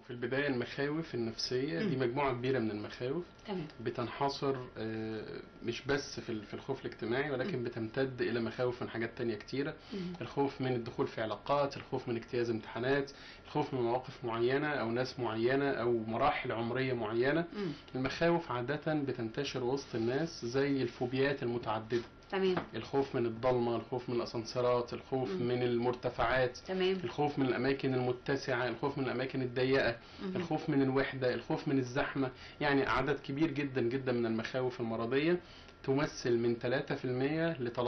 في البداية المخاوف النفسية دي مم. مجموعة كبيرة من المخاوف تمام بتنحصر آه، مش بس في ال- في الخوف الاجتماعي ولكن بتمتد إلى مخاوف من حاجات تانية كتيرة مم. الخوف من الدخول في علاقات الخوف من اجتياز امتحانات الخوف من مواقف معينة أو ناس معينة أو مراحل عمرية معينة مم. المخاوف عادة بتنتشر وسط الناس زي الفوبيات المتعددة تمام الخوف من الضلمة الخوف من الأسانسيرات الخوف مم. من المرتفعات تمام الخوف من الأماكن المتسعة الخوف من الأماكن الضيقة مم. الخوف من الوحدة الخوف من الزحمة يعني عدد كبير جدا جدا من المخاوف المرضية تمثل من 3% ل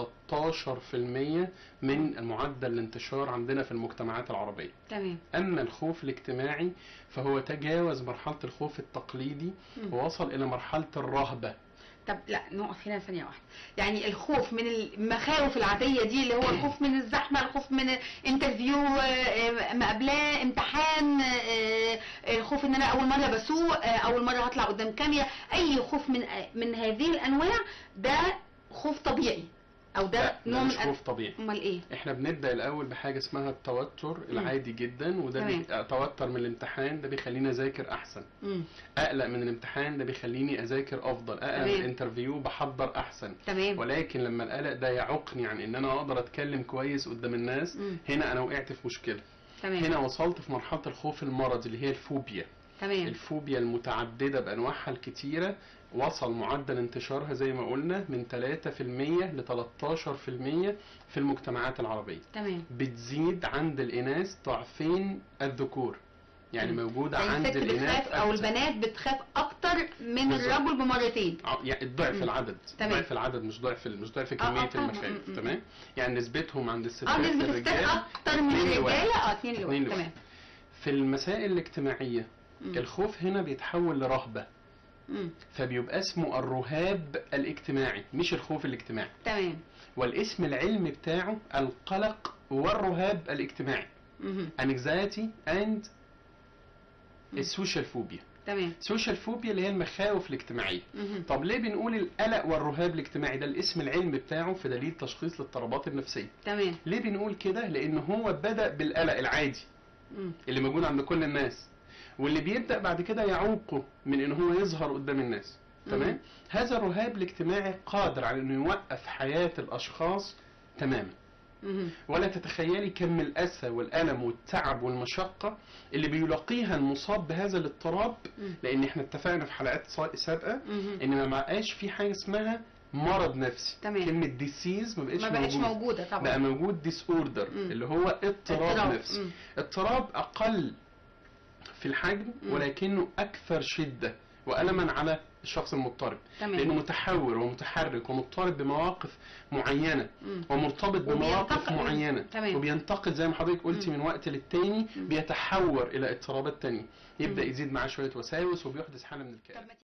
13% من معدل الانتشار عندنا في المجتمعات العربية تمام أما الخوف الاجتماعي فهو تجاوز مرحلة الخوف التقليدي مم. ووصل إلى مرحلة الرهبة طب لا نقف هنا ثانية واحدة يعني الخوف من المخاوف العادية دي اللي هو الخوف من الزحمة الخوف من انترفيو آه، مقابلاه امتحان آه، الخوف ان انا اول مرة بسوق آه، اول مرة هطلع قدام كاميرا اي خوف من من هذه الانواع ده خوف طبيعي او ده لا نوع ده من مش خوف طبيعي امال ايه احنا بنبدا الاول بحاجه اسمها التوتر العادي جدا وده تمام. بي... اتوتر من الامتحان ده بيخليني اذاكر احسن مم. اقلق من الامتحان ده بيخليني اذاكر افضل اقلق من تمام. الانترفيو بحضر احسن تمام ولكن لما القلق ده يعوقني عن ان انا اقدر اتكلم كويس قدام الناس مم. هنا انا وقعت في مشكله تمام هنا وصلت في مرحله الخوف المرضي اللي هي الفوبيا تمام الفوبيا المتعدده بانواعها الكتيره وصل معدل انتشارها زي ما قلنا من 3% ل 13% في المجتمعات العربيه تمام بتزيد عند الاناث ضعفين الذكور يعني مم. موجوده يعني عند الست الاناث بتخاف او أكتر. البنات بتخاف اكتر من بالظبط. الرجل بمرتين ع- يعني الضعف مم. العدد تمام. ضعف العدد مش ضعف ال- مش ضعف آه، كميه فاهمة. المخاوف مم، مم. تمام يعني نسبتهم عند الستات اه نسبة الستات للرجال اكتر من اتنين لواحد. الرجالة اه اتنين اتنين لواحد لواحد. تمام في المسائل الاجتماعيه مم. الخوف هنا بيتحول لرهبه مم. فبيبقى اسمه الرهاب الاجتماعي مش الخوف الاجتماعي تمام والاسم العلمي بتاعه القلق والرهاب الاجتماعي مهم. anxiety and مم. السوشيال فوبيا تمام سوشيال فوبيا اللي هي المخاوف الاجتماعيه مهم. طب ليه بنقول القلق والرهاب الاجتماعي ده الاسم العلمي بتاعه في دليل تشخيص للاضطرابات النفسيه تمام ليه بنقول كده لان هو بدا بالقلق العادي مم. اللي موجود عند كل الناس واللي بيبدا بعد كده يعوقه من ان هو يظهر قدام الناس مم. تمام هذا الرهاب الاجتماعي قادر على انه يوقف حياه الاشخاص تماما مهم. ولا تتخيلي كم الاسى والالم والتعب والمشقه اللي بيلاقيها المصاب بهذا الاضطراب مم. لان احنا اتفقنا في حلقات سا- سابقه مهم. ان ما بقاش في حاجه اسمها مرض نفسي تمام. كلمه ديسيز ما بقاش ما بقتش موجود. موجودة طبعا بقى موجود ديس اوردر مم. اللي هو اضطراب اضطراب. نفسي مم. اضطراب اقل في الحجم مم. ولكنه اكثر شده والما على الشخص المضطرب تمام. لانه متحور ومتحرك ومضطرب بمواقف معينه مم. ومرتبط بمواقف وبينتقل- معينه تمام. وبينتقل زي ما حضرتك قلتي مم. من وقت للتاني مم. بيتحور الى اضطرابات تانية يبدا مم. يزيد معاه شويه وساوس وبيحدث حاله من الكآبه طب ما